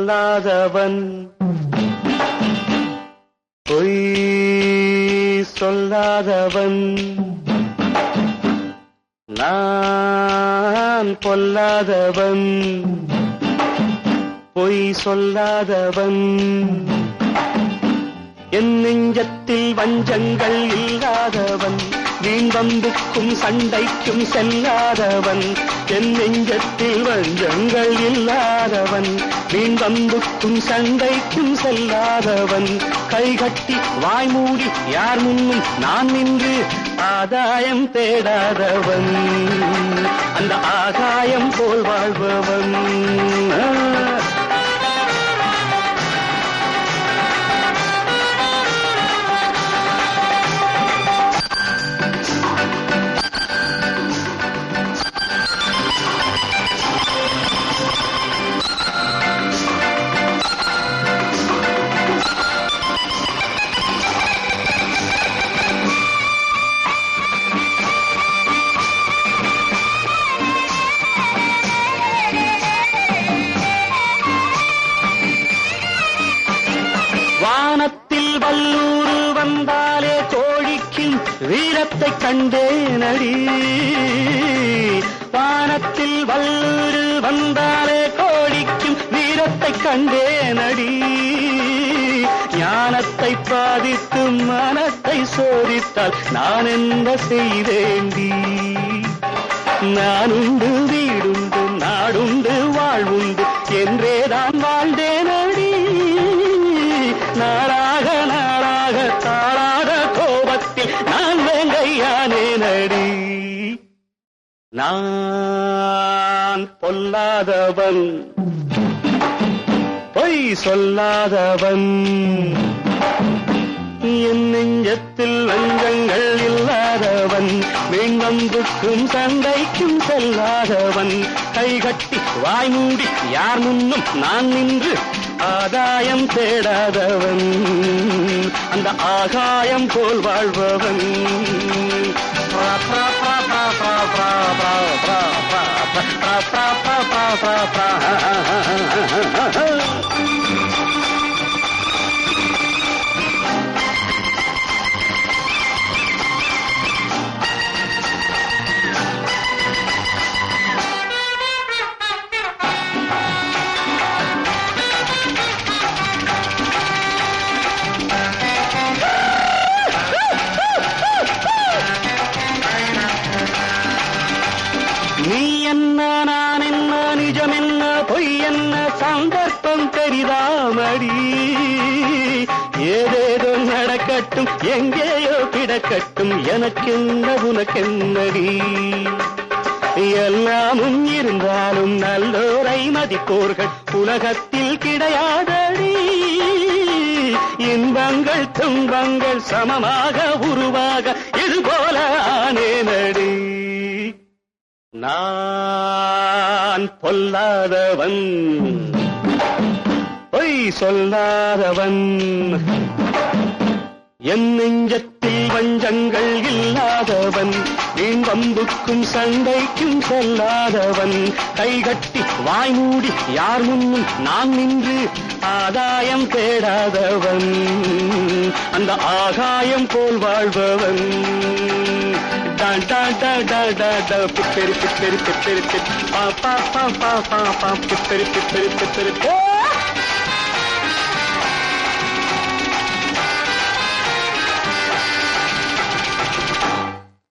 சொல்லாதவன் பொய் சொல்லாதவன் நான் பொல்லாதவன் பொய் சொல்லாதவன் என் நெஞ்சத்தில் வஞ்சங்கள் இல்லாதவன் வீண்வம்புக்கும் சண்டைக்கும் செல்லாதவன் என் நெஞ்சத்தில் வஞ்சங்கள் இல்லாதவன் வீண்வம்புக்கும் சண்டைக்கும் செல்லாதவன் கைகட்டி வாய் மூடி யார் முன்னும் நான் நின்று ஆதாயம் தேடாதவன் அந்த ஆகாயம் போல் வாழ்பவன் ஆ. வானத்தில் வல்லூரு வந்தாலே கோழிக்கும் வீரத்தை கண்டேனடி வானத்தில் வல்லூரு வந்தாலே கோழிக்கும் வீரத்தை கண்டேனடி ஞானத்தை பாதித்து மனத்தை சோதித்தால் நான் என்ன செய்தேண்டி நானுண்டு வீடுண்டு நாடுண்டு வாழ்வுண்டு என்றேதான் வாழ்ந்தேனடி நாளாக நாளாக தாளாக கோபத்தில் நான் வேங்கையானேனடி நான் பொல்லாதவன் பொய் சொல்லாதவன் என் நெஞ்சத்தில் லஞ்சங்கள் இல்லாதவன் வீண்வம்புக்கும் சண்டைக்கும் செல்லாதவன் கைகட்டி வாய் மூடி யார் முன்னும் நான் நின்று ஆதாயம் தேடாதவன் அந்த ஆகாயம் போல் வாழ்பவன் பிரா, பிரா, பிரா, பிரா, பிரா, பிரா, பிரா, பிரா, பிரா, பிரா, பிரா, பிரா, பிரா, பிரா, பிரா. நீ என்ன நான் என்ன நிஜம் என்ன பொய் என்ன சந்தர்ப்பம் பெரிதாமடி ஏதேதோ நடக்கட்டும் எங்கேயோ கிடக்கட்டும் எனக்கென்ன உனக்கென்னடி எல்லாமும் இருந்தாலும் நல்லோரை மதிப்போர்கள் உலகத்தில் கிடையாதடி இன்பங்கள் துன்பங்கள் சமமாக உருவாக இது போல ஆனேனடி நான் பொல்லாதவன் பொய் சொல்லாதவன் என் நெஞ்சத்தில் வஞ்சங்கள் இல்லாதவன் வீண்வம்புக்கும் சண்டைக்கும் செல்லாதவன் கைகட்டி வாய் மூடி யார் முன்னும் நான் நின்று ஆதாயம் தேடாதவன் அந்த ஆகாயம் போல் வாழ்பவன் டான் டான் டா டா டா டா பிப்பெரி பிப்பெரி பிப்பெரி பிப் பா பா பா பா பா பா பிப்பெரி பிப்பெரி பிப்பெரி போ